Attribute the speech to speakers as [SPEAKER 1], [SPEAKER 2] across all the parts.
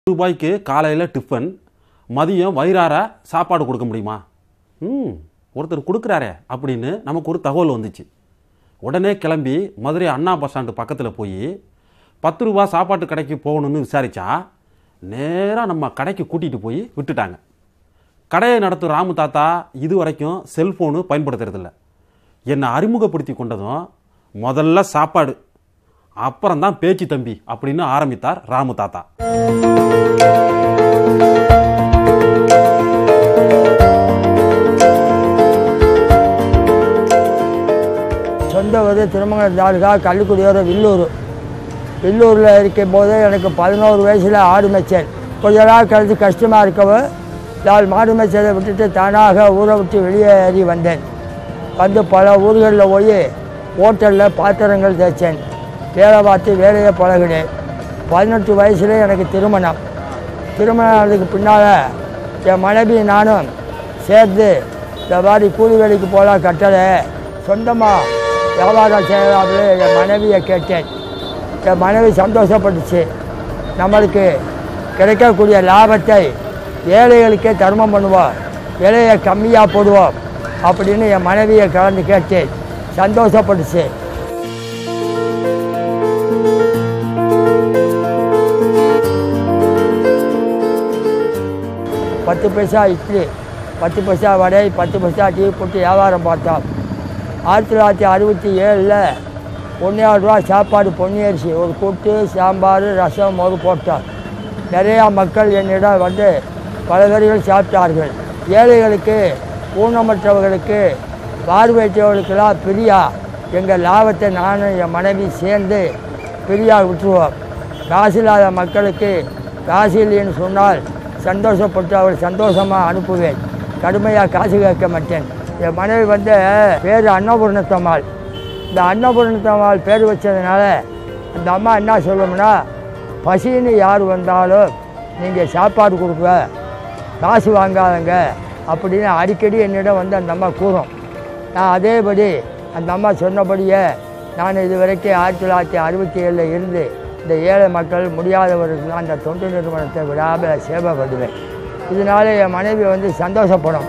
[SPEAKER 1] ரூபாய்க்கு காலையில் டிஃபன் மதியம் வயிறார சாப்பாடு கொடுக்க முடியுமா ம் ஒருத்தர் கொடுக்குறாரே அப்படின்னு நமக்கு ஒரு தகவல் வந்துச்சு உடனே கிளம்பி மதுரை அண்ணா பஸ் ஸ்டாண்டு பக்கத்தில் போய் பத்து ரூபா சாப்பாட்டு கடைக்கு போகணும்னு விசாரித்தா நேராக நம்ம கடைக்கு கூட்டிகிட்டு போய் விட்டுட்டாங்க கடையை நடத்தும் ராமு தாத்தா இது வரைக்கும் செல்ஃபோனு பயன்படுத்துறதில்ல என்னை அறிமுகப்படுத்தி கொண்டதும் முதல்ல சாப்பாடு அப்புறம்தான் பேச்சு தம்பி அப்படின்னு ஆரம்பித்தார் ராமு தாத்தா
[SPEAKER 2] சொந்த வந்து திருமங்கலம் தாலுகா கள்ளுக்குடியோர வில்லூர் வில்லூரில் இருக்கும் போது எனக்கு பதினோரு வயசில் ஆடு மேய்ச்சல் கொஞ்ச நாள் கழித்து கஷ்டமாக இருக்கவும் நான் மாடு மேய்ச்சலை விட்டுட்டு தானாக ஊரை விட்டு வெளியேறி வந்தேன் வந்து பல ஊர்களில் போய் ஹோட்டலில் பாத்திரங்கள் தேய்ச்சேன் வேலை பார்த்து வேலையை பழகினேன் பதினெட்டு வயசுல எனக்கு திருமணம் திருமணம் ஆனதுக்கு பின்னால் என் மனைவி நானும் சேர்ந்து இந்த மாதிரி கூலி வேலைக்கு போகலாம் கட்டளை சொந்தமாக வியாபாரம் செய்யலாம்னு என் மனைவியை கேட்டேன் என் மனைவி சந்தோஷப்பட்டுச்சு நம்மளுக்கு கிடைக்கக்கூடிய லாபத்தை ஏழைகளுக்கே தர்மம் பண்ணுவோம் விலையை கம்மியாக போடுவோம் அப்படின்னு என் மனைவியை கலந்து கேட்டேன் சந்தோஷப்பட்டுச்சு பத்து பைசா இட்லி பத்து பைசா வடை பத்து பைசா டீ போட்டு வியாபாரம் பார்த்தோம் ஆயிரத்தி தொள்ளாயிரத்தி அறுபத்தி ஏழில் ஒன்றையாயிரம் ரூபா சாப்பாடு பொன்னியரிசி ஒரு கூட்டு சாம்பார் ரசம் மோர் போட்டோம் நிறையா மக்கள் என்னிடம் வந்து பல பேர்கள் சாப்பிட்டார்கள் ஏழைகளுக்கு ஊனமற்றவர்களுக்கு பார்வையற்றவர்களுக்கெல்லாம் பிரியா எங்கள் லாபத்தை நானும் என் மனைவி சேர்ந்து பிரியா விட்டுருவோம் காசு இல்லாத மக்களுக்கு காசு இல்லைன்னு சொன்னால் சந்தோஷப்பட்டு அவர் சந்தோஷமாக அனுப்புவேன் கடுமையாக காசு கேட்க மாட்டேன் என் மனைவி வந்து பேர் அன்னபூர்ணத்தம்மாள் இந்த அன்னபூர்ணத்தம்மாள் பேர் வச்சதுனால அந்த அம்மா என்ன சொல்லும்னா பசின்னு யார் வந்தாலும் நீங்கள் சாப்பாடு கொடுக்க காசு வாங்காதங்க அப்படின்னு அடிக்கடி என்னிடம் வந்து அந்த அம்மா கூறும் நான் அதேபடி அந்த அம்மா சொன்னபடியே நான் இது வரைக்கும் ஆயிரத்தி தொள்ளாயிரத்தி அறுபத்தி ஏழில் இருந்து இந்த ஏழை மக்கள் முடியாதவர்களுக்கு அந்த தொண்டு நிறுவனத்தை விடாமல் சேவைப்படுவேன் இதனால என் மனைவி வந்து சந்தோஷப்படும்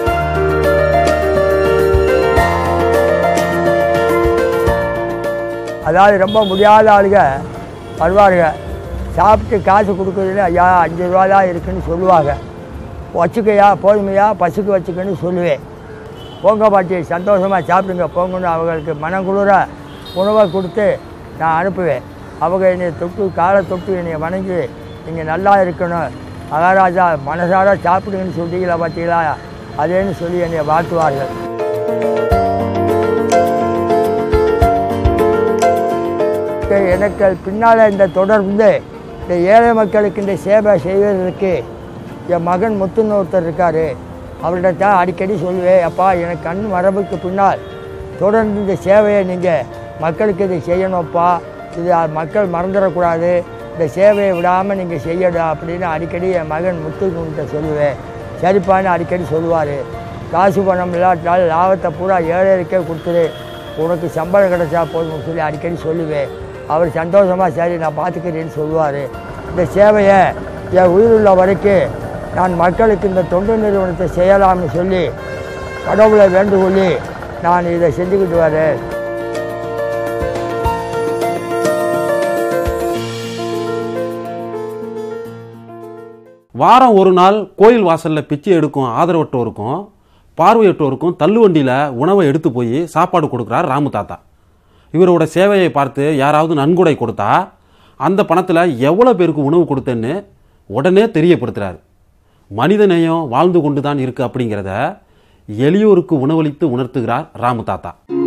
[SPEAKER 2] அதாவது ரொம்ப முடியாத ஆளுங்க வருவாருங்க சாப்பிட்டு காசு கொடுக்குறதுல ஐயா அஞ்சு ரூபா தான் இருக்குன்னு சொல்லுவாங்க வச்சுக்கையா போதுமையா பசுக்கு வச்சுக்கன்னு சொல்லுவேன் போங்க பாட்டி சந்தோஷமாக சாப்பிடுங்க போங்கன்னு அவங்களுக்கு மனம் குளிர உணவை கொடுத்து நான் அனுப்புவேன் அவங்க என்னை தொட்டு காலை தொட்டு என்னை வணங்கி நீங்கள் நல்லா இருக்கணும் மகாராஜா மனசார சாப்பிடுங்கன்னு சொல்லிட்டீங்களா பார்த்தீங்களா அதேன்னு சொல்லி என்னை வாழ்த்துவார்கள் எனக்கு பின்னால் இந்த தொடர்ந்து இந்த ஏழை மக்களுக்கு இந்த சேவை செய்வதற்கு என் மகன் முத்துன்னு ஒருத்தர் இருக்கார் அவர்கிட்ட தான் அடிக்கடி சொல்லுவேன் அப்பா எனக்கு கண் மரபுக்கு பின்னால் தொடர்ந்து இந்த சேவையை நீங்கள் மக்களுக்கு இதை செய்யணும்ப்பா இது மக்கள் மறந்துடக்கூடாது இந்த சேவையை விடாமல் நீங்கள் செய்யணும் அப்படின்னு அடிக்கடி என் மகன் முத்துக்கிட்ட சொல்லுவேன் சரிப்பான்னு அடிக்கடி சொல்லுவார் காசு பணம் இல்லாட்டால் லாபத்தை பூரா ஏழைகளுக்கே கொடுத்துரு உனக்கு சம்பளம் கிடைச்சா போதும்னு சொல்லி அடிக்கடி சொல்லுவேன் அவர் சந்தோஷமாக சரி நான் பார்த்துக்கிறேன்னு சொல்லுவார் இந்த சேவையை என் உயிருள்ள வரைக்கும் நான் மக்களுக்கு இந்த தொண்டு நிறுவனத்தை செய்யலாம்னு சொல்லி கடவுளை வேண்டுகொள்ளி நான் இதை செஞ்சுக்கிட்டு வரேன்
[SPEAKER 1] வாரம் ஒரு நாள் கோயில் வாசலில் பிச்சை எடுக்கும் ஆதரவற்றோருக்கும் பார்வையற்றோருக்கும் தள்ளுவண்டியில் உணவை எடுத்து போய் சாப்பாடு கொடுக்குறார் ராமு தாத்தா இவரோட சேவையை பார்த்து யாராவது நன்கொடை கொடுத்தா அந்த பணத்தில் எவ்வளோ பேருக்கு உணவு கொடுத்தேன்னு உடனே தெரியப்படுத்துகிறார் மனிதநேயம் வாழ்ந்து கொண்டு தான் இருக்குது அப்படிங்கிறத எளியோருக்கு உணவளித்து உணர்த்துகிறார் ராமு தாத்தா